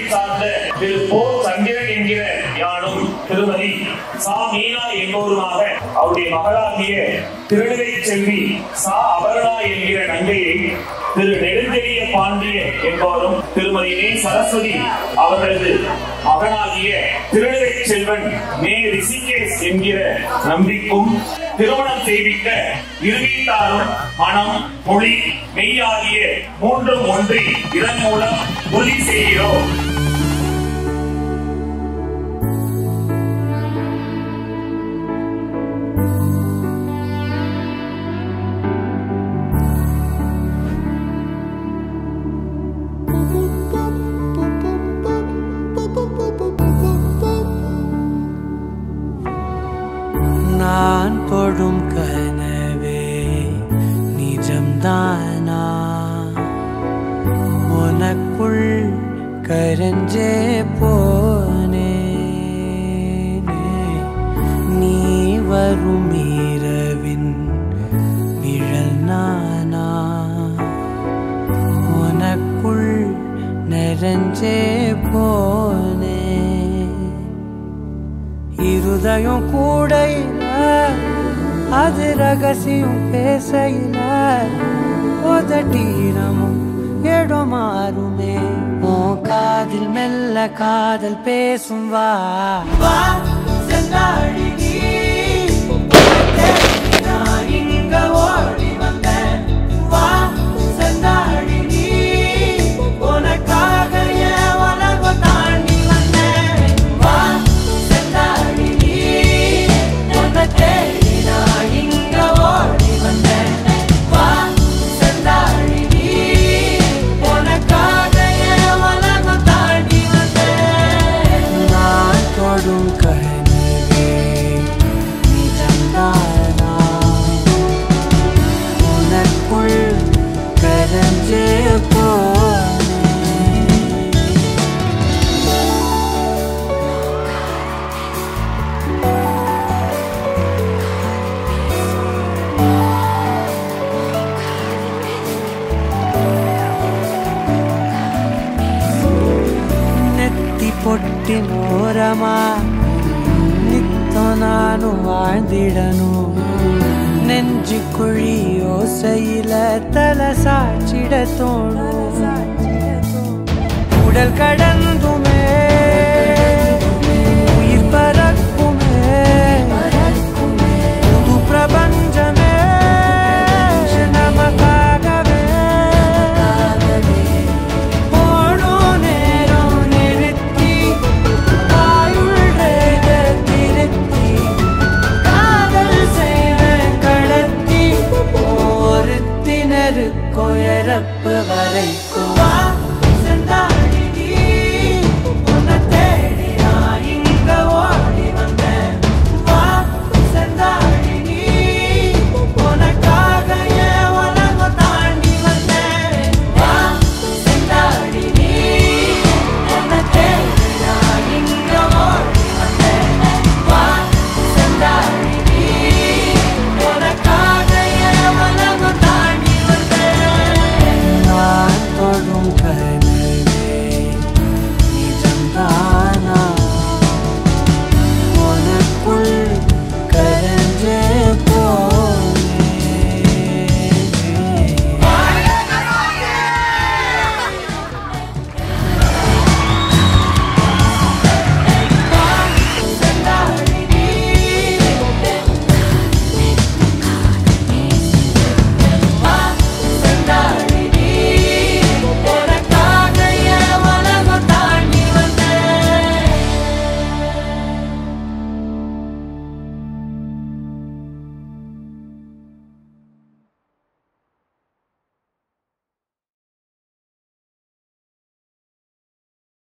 சார்ந்த திரு போ சந்திரன் என்கிற யானும் திருமதி சா மீனா என்பவருமாக அவருடைய மகளாகிய திருநிலை செல்வி சா அபரணா என்கிற நங்கையை திரு நெடுஞ்செழிய பாண்டிய என்பவரும் திருமதி நே சரஸ்வதி அவர்களது மகனாகிய திருநிலை செல்வன் மே ரிஷிகேஷ் என்கிற நம்பிக்கும் திருமணம் செய்விக்க இருவீட்டாரும் மனம் மொழி மெய்யாகிய மூன்றும் ஒன்றி இதன் மூலம் உறுதி செய்கிறோம் நான் தொடும் கனவே நிஜம்தானா உனக்குள் கரஞ்சே போனே நீ வரும் இரவின் நிழல் நானா உனக்குள் நிறைஞ்சே போனே இருதயம் கூடையில அது ரகசியம் பேசையில உதட்டீரமும் இடம் மாறுமே உன் காதில் மெல்ல காதல் பேசும் வா வா செந்தாழி நீ. நான் இங்க ஓடி வந்தேன். வா செந்தாழி நீ. உனக்காக என் உலகம் தாண்டி வந்தேன். வா செந்தாழி நீ. உன்னை தேடி நான் இங்க ஓடி வந்தேன். வா செந்தாழி நீ. உனக்காக என் உலகம் தாண்டி வந்தேன். நான் தொடும் கனவே நிஜம்தானா உனக்குள் கரஞ்சே போனேன் ನೆತ್ತಿ ಪೊಟ್ಟಿನೋರಮ ನಿತ್ತ ನಾನು வாழ்ந்திடனு நெஞ்சு குழி யோசையில தல சாச்சிட தோணும் உடல் கடந்த